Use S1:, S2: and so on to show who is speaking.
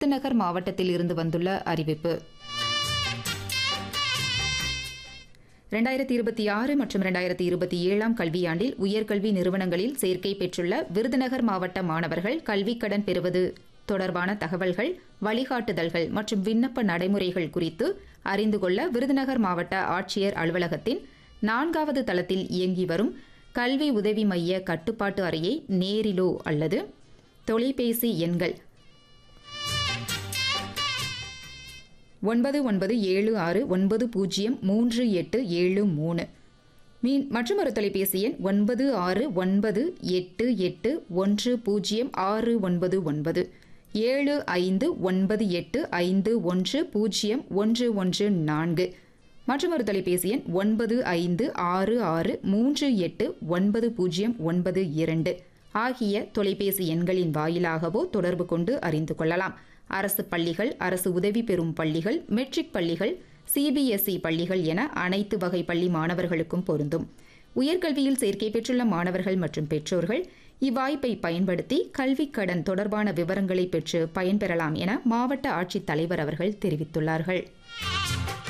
S1: விருதுநகர் மாவட்டத்தில் இருந்து வந்துள்ள அறிவிப்பு ரெண்டாயிரத்தி இருபத்தி ஆறு மற்றும் ரெண்டாயிரத்தி இருபத்தி ஏழாம் கல்வியாண்டில் உயர்கல்வி நிறுவனங்களில் சேர்க்கை பெற்றுள்ள விருதுநகர் மாவட்ட மாணவர்கள் கல்விக்கடன் பெறுவது தொடர்பான தகவல்கள் வழிகாட்டுதல்கள் மற்றும் விண்ணப்ப நடைமுறைகள் குறித்து அறிந்து கொள்ள விருதுநகர் மாவட்ட ஆட்சியர் அலுவலகத்தின் நான்காவது தளத்தில் இயங்கி வரும் கல்வி உதவி மைய கட்டுப்பாட்டு அறையை நேரிலோ அல்லது தொலைபேசி எண்கள் ஒன்பது ஒன்பது ஏழு ஆறு ஒன்பது பூஜ்ஜியம் மூன்று எட்டு ஏழு மூணு மீன் மற்றும் ஒரு தொலைபேசி எண் ஒன்பது ஆறு ஒன்பது எட்டு எட்டு ஒன்று பூஜ்ஜியம் ஆறு ஒன்பது ஒன்பது ஏழு ஐந்து ஒன்பது எட்டு ஐந்து ஒன்று பூஜ்ஜியம் ஒன்று ஒன்று நான்கு மற்றும் ஒரு தொலைபேசி எண் ஒன்பது ஐந்து ஆறு ஆறு மூன்று எட்டு ஒன்பது பூஜ்ஜியம் ஒன்பது இரண்டு ஆகிய தொலைபேசி எண்களின் வாயிலாகவோ தொடர்பு கொண்டு அறிந்து கொள்ளலாம் அரசு பள்ளிகள் அரசு உதவி பெறும் பள்ளிகள் மெட்ரிக் பள்ளிகள் சிபிஎஸ்இ பள்ளிகள் என அனைத்து வகை பள்ளி மாணவர்களுக்கும் பொருந்தும் உயர்கல்வியில் சேர்க்கை பெற்றுள்ள மாணவர்கள் மற்றும் பெற்றோர்கள் இவ்வாய்ப்பை பயன்படுத்தி கல்விக் கடன் தொடர்பான விவரங்களை பெற்று பயன்பெறலாம் என மாவட்ட ஆட்சித் தலைவர் அவர்கள் தெரிவித்துள்ளார்கள்